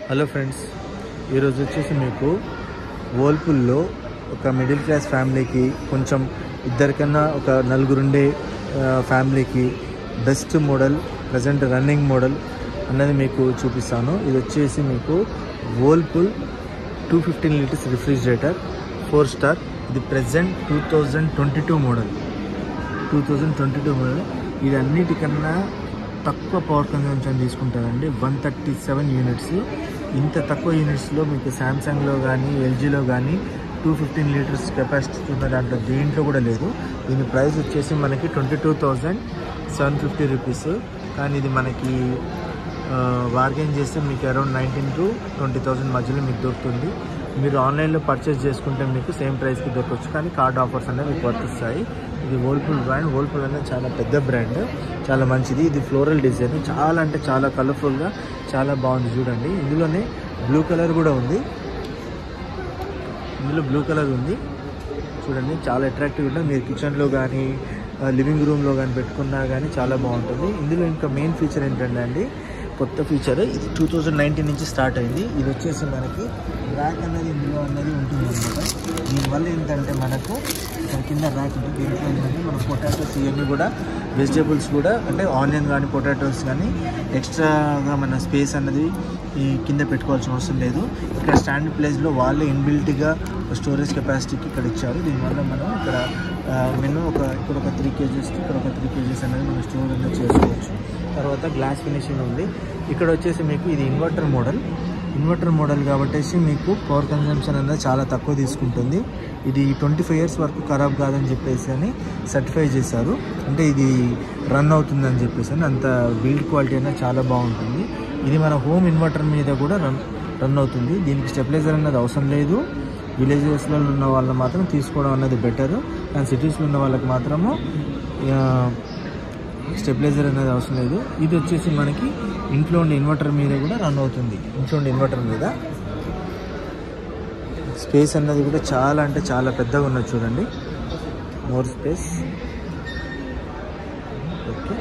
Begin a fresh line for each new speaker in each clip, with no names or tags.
hello friends ఈరోజు వచ్చేసి మీకు ఓల్పుల్లో ఒక మిడిల్ క్లాస్ ఫ్యామిలీకి కొంచెం ఇద్దరికన్నా ఒక నలుగురుండే ఆ, ఫ్యామిలీకి best model present running model అన్నది మీకు చూపిస్తాను ఇది వచ్చేసి మీకు Whirlpool two fifteen liters refrigerator four star ఇది present two thousand twenty two model two thousand twenty two model ఇది అన్నిటికన్నా తక్కువ పవర్ కన్జంప్షన్ తీసుకుంటారండి వన్ థర్టీ సెవెన్ యూనిట్స్ ఇంత తక్కువ యూనిట్స్లో మీకు శాంసంగ్లో కానీ ఎల్జీలో కానీ టూ ఫిఫ్టీన్ లీటర్స్ కెపాసిటీ ఉన్న దాంట్లో దేంట్లో కూడా లేదు దీని ప్రైస్ వచ్చేసి మనకి twenty two thousand seven fifty rupees కానీ ఇది మనకి బార్గెన్ చేస్తే మీకు around nineteen to twenty thousand మధ్యలో మీకు దొరుకుతుంది మీరు ఆన్లైన్లో పర్చేస్ చేసుకుంటే మీకు సేమ్ ప్రైస్కి దొరకవచ్చు కానీ కార్డ్ ఆఫర్స్ అనేవి మీకు వర్తిస్తాయి ఇది వోల్పూల్ బ్రాండ్ వోల్పూల్ అనేది చాలా పెద్ద బ్రాండ్ చాలా మంచిది ఇది ఫ్లోరల్ డిజైన్ చాలా అంటే చాలా కలర్ఫుల్గా చాలా బాగుంది చూడండి ఇందులోనే బ్లూ కలర్ కూడా ఉంది ఇందులో బ్లూ కలర్ ఉంది చూడండి చాలా అట్రాక్టివ్ ఉంటుంది మీరు కిచెన్లో కానీ లివింగ్ రూమ్లో కానీ పెట్టుకున్నా కానీ చాలా బాగుంటుంది ఇందులో ఇంకా మెయిన్ ఫీచర్ ఏంటంటే అండి కొత్త ఫీచర్ ఇది టూ థౌజండ్ నైన్టీన్ నుంచి స్టార్ట్ అయింది ఇది వచ్చేసి మనకి ర్యాక్ అనేది ఇందులో అనేది ఉంటుంది అనమాట దీనివల్ల ఏంటంటే మనకు ఇక్కడ కింద ర్యాక్ ఉంటుంది దీంట్లో ఏంటంటే మన పొటాటోస్ ఇవన్నీ కూడా వెజిటేబుల్స్ కూడా అంటే ఆనియన్ కానీ పొటాటోస్ కానీ ఎక్స్ట్రాగా మన స్పేస్ అన్నది ఈ కింద పెట్టుకోవాల్సిన అవసరం లేదు ఇక్కడ స్టాండ్ ప్లేస్లో వాళ్ళే ఇన్బిల్ట్గా స్టోరేజ్ కెపాసిటీకి ఇక్కడ ఇచ్చారు దీనివల్ల మనం ఇక్కడ మెను ఒక ఇక్కడ ఒక త్రీ కేజీస్కి ఇక్కడ ఒక త్రీ కేజీస్ అనేది మనం స్టోర్ అనేది చేసుకోవచ్చు తర్వాత గ్లాస్ ఫినిషింగ్ ఉంది ఇక్కడ వచ్చేసి మీకు ఇది ఇన్వర్టర్ మోడల్ ఇన్వర్టర్ మోడల్ కాబట్టి మీకు పవర్ కన్జంప్షన్ అనేది చాలా తక్కువ తీసుకుంటుంది ఇది ట్వంటీ ఫైవ్ ఇయర్స్ వరకు ఖరాబ్ కాదని చెప్పేసి అని సర్టిఫై చేశారు అంటే ఇది రన్ అవుతుందని చెప్పేసి అని అంత బిల్డ్ క్వాలిటీ అనేది చాలా బాగుంటుంది ఇది మన హోమ్ ఇన్వర్టర్ మీద కూడా రన్ రన్ అవుతుంది దీనికి స్టెబిలైజర్ అనేది అవసరం లేదు విలేజెస్లో ఉన్న వాళ్ళు మాత్రం తీసుకోవడం అనేది బెటర్ కానీ సిటీస్లో ఉన్న వాళ్ళకి మాత్రము ఆ, స్టెబిలైజర్ అనేది అవసరం లేదు ఇది వచ్చేసి మనకి ఇంట్లో ఉండే ఇన్వర్టర్ మీద కూడా రన్ అవుతుంది ఇంట్లో ఉండే ఇన్వర్టర్ మీద స్పేస్ అన్నది కూడా చాలా అంటే చాలా పెద్దగా ఉన్నది చూడండి మోర్ స్పేస్ ఓకే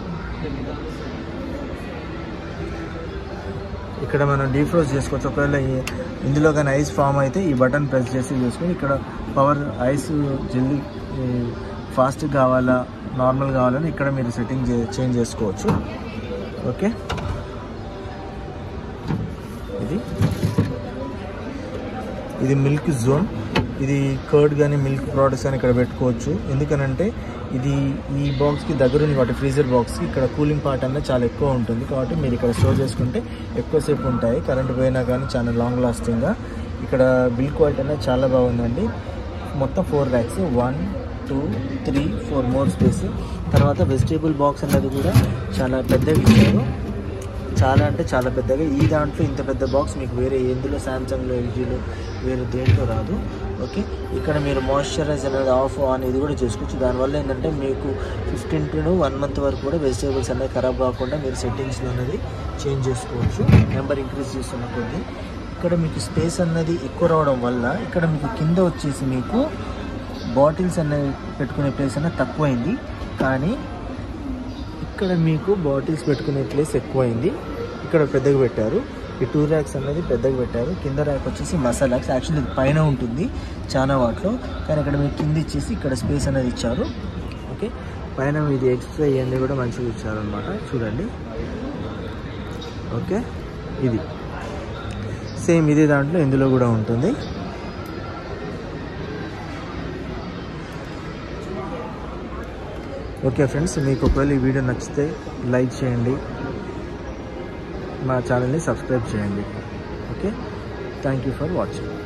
ఇక్కడ మనం డీఫ్రోజ్ చేసుకోవచ్చు ఒకవేళ ఈ- ఇందులో కానీ ఐస్ ఫామ్ అయితే ఈ బటన్ ప్రెస్ చేసి చేసుకొని ఇక్కడ పవర్ ఐస్ జల్దీ ఫాస్ట్ కావాలా నార్మల్ కావాలని ఇక్కడ మీరు సెట్టింగ్ చేంజ్ చేసుకోవచ్చు ఓకే ఇది ఇది మిల్క్ జోన్ ఇది కర్డ్ కానీ మిల్క్ ప్రోడక్ట్స్ కానీ ఇక్కడ పెట్టుకోవచ్చు ఎందుకనంటే ఇది ఈ బాక్స్కి దగ్గర ఉంది కాబట్టి ఫ్రీజర్ బాక్స్కి ఇక్కడ కూలింగ్ పార్ట్ అనేది చాలా ఎక్కువ ఉంటుంది కాబట్టి మీరు ఇక్కడ స్టోర్ చేసుకుంటే ఎక్కువసేపు ఉంటాయి కరెంట్ పోయినా కానీ చాలా లాంగ్ లాస్టింగ్గా ఇక్కడ బిల్ క్వాలిటీ అనేది చాలా బాగుందండి మొత్తం four racks one two three four more space తర్వాత వెజిటేబుల్ బాక్స్ అనేది కూడా చాలా పెద్దగా ఇచ్చారు చాలా అంటే చాలా పెద్దగా ఈ దాంట్లో ఇంత పెద్ద బాక్స్ మీకు వేరే ఎందులో శాంసంగ్లో ఎల్జీలో వేరే దేంట్లో రాదు ఓకే ఇక్కడ మీరు మాయిశ్చరైజ్ అనేది ఆఫ్ ఆన్ ఇది కూడా చేసుకోవచ్చు దానివల్ల ఏంటంటే మీకు ఫిఫ్టీన్ టు వన్ మంత్ వరకు కూడా వెజిటేబుల్స్ అనేవి ఖరాబ్ కాకుండా మీరు సెట్టింగ్స్లో అనేది చేంజ్ చేసుకోవచ్చు నెంబర్ ఇంక్రీజ్ చేస్తున్న కొద్దీ ఇక్కడ మీకు స్పేస్ అన్నది ఎక్కువ రావడం వల్ల ఇక్కడ మీకు కింద వచ్చేసి మీకు బాటిల్స్ అనేవి పెట్టుకునే ప్లేస్ అనేది తక్కువైంది కానీ ఇక్కడ మీకు బాటిల్స్ పెట్టుకునే ప్లేస్ ఎక్కువైంది ఇక్కడ పెద్దగా పెట్టారు ఈ టూ ర్యాక్స్ అనేది పెద్దగా పెట్టారు కింద ర్యాక్ వచ్చేసి మసాలా ర్యాక్స్ యాక్చువల్లీ ఇది పైన ఉంటుంది చాలా వాటిలో కానీ ఇక్కడ మీకు కింద ఇచ్చేసి ఇక్కడ స్పేస్ అనేది ఇచ్చారు ఓకే పైన ఇది ఎక్స్ట్రా ఇవన్నీ కూడా మంచిగా ఇచ్చారు అనమాట చూడండి ఓకే ఇది సేమ్ ఇదే దాంట్లో ఇందులో కూడా ఉంటుంది ఓకే ఫ్రెండ్స్ మీకు ఒకవేళ ఈ వీడియో నచ్చితే లైక్ చేయండి మా ఛానల్ని సబ్స్క్రైబ్ చేయండి okay thank you for watching